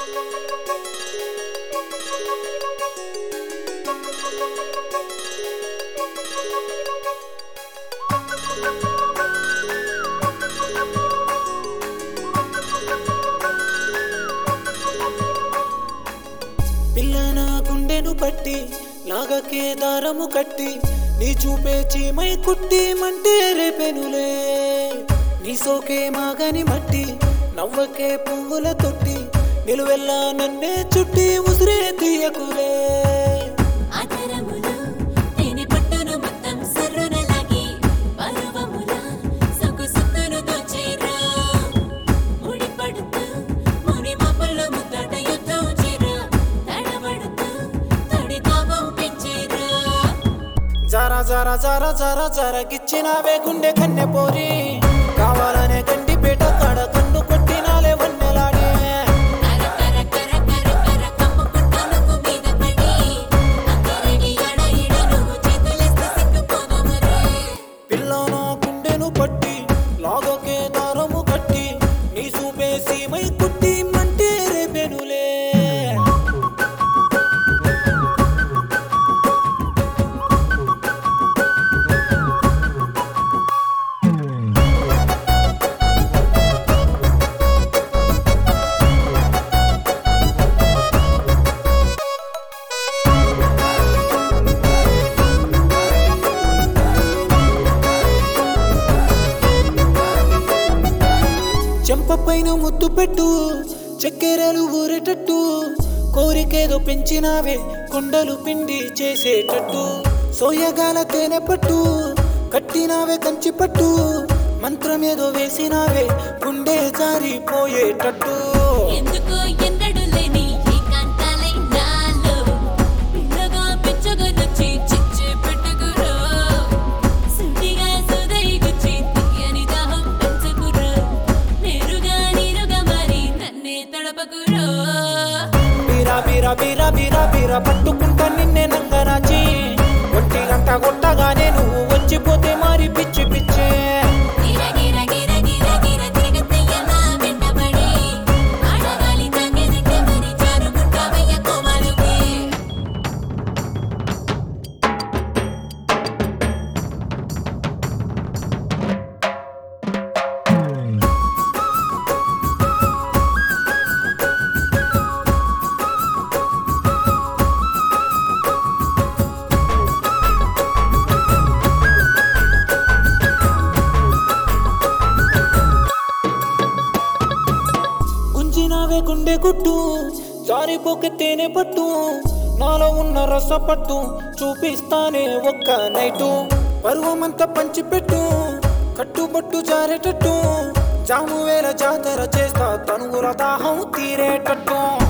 పిల్ల నా గుండెను పట్టి లాగకే దారము కట్టి నీ చూపే చీమై కుట్టి మంటే రేపెనులే నీ సోకే మాగని మట్టి నవ్వకే పువ్వుల తొట్టి నిలువెల్లా నన్నే చుట్టి ఉసిరే తీయకులే ఆధారములో తేనె పట్టును మొత్తం సర్రున లాగి పర్వముల సొగ్గు సుక్కును దోచేరా ముడి పడుతూ ముని మబ్బుల్లో ముద్దట యుద్ధం చేరా తడబడుతూ తడి తాపం పెంచేరా జర జర జర జర జర గిచ్చినావే గుండె కన్నె పోరి కావాలనే గండి పేట కాడ కన్ను కొట్టినాలే వన్నెలాడే కర కర కర కర కర కమ్ముకుంట నువ్వు మీద పడి అక్కరడి అడ ఇడ నువ్వు చేతులేస్తే సిక్కుపోవమరే పిల్ల నా గుండెను పట్టి లాగకే దారము కట్టి నీ చూపే సీమై కుట్టి మంటే రేపెనులే చెంప పైన ముద్దు పెట్టు చక్కెరలు ఊరేటట్టు కోరికేదో పెంచినావే కొండలు పిండి చేసేటట్టు సోయగాల తేనె పట్టు కట్టినావే కంచి పట్టు మంత్రమేదో వేసినావే గుండె జారిపోయేటట్టు ఎందుకో ఎన్నడు లేని ఏకాంతాలై నాలో పిల్లగా పిచ్చగొనొచ్చి చిచ్చు పెట్టుకురో సుడిగా సుదై గుచ్చి తీయని దాహం పెంచుకురో నేరుగా నీరుగా మారి నన్నే తడపకురో బీరా బీరా బీరా బీరా బీరా పట్టుకుంటా నిన్నే నంగరాచి ఒంటి గంట కొట్టగానే నువ్వు వచ్చిపోతే మరి పిచ్చి పిచ్చే గిర గిర గిర గిర గిర తిరగతయ్య నా వెంటబడి ఆడగాలి తాగేదితే మరి జారుకుంటావయ్య కోమాలుకి గుంజినావే గుండె గుట్టు జారిపోకే తేనె పట్టు నాలో ఉన్న రసపట్టు చూపిస్తానే ఒక్క నైటు పరువమంతా పంచిపెట్టు కట్టుబట్టు జారేటట్టు జాము వేల జాతర చేస్తా తనుగుల దాహం తీరేటట్టు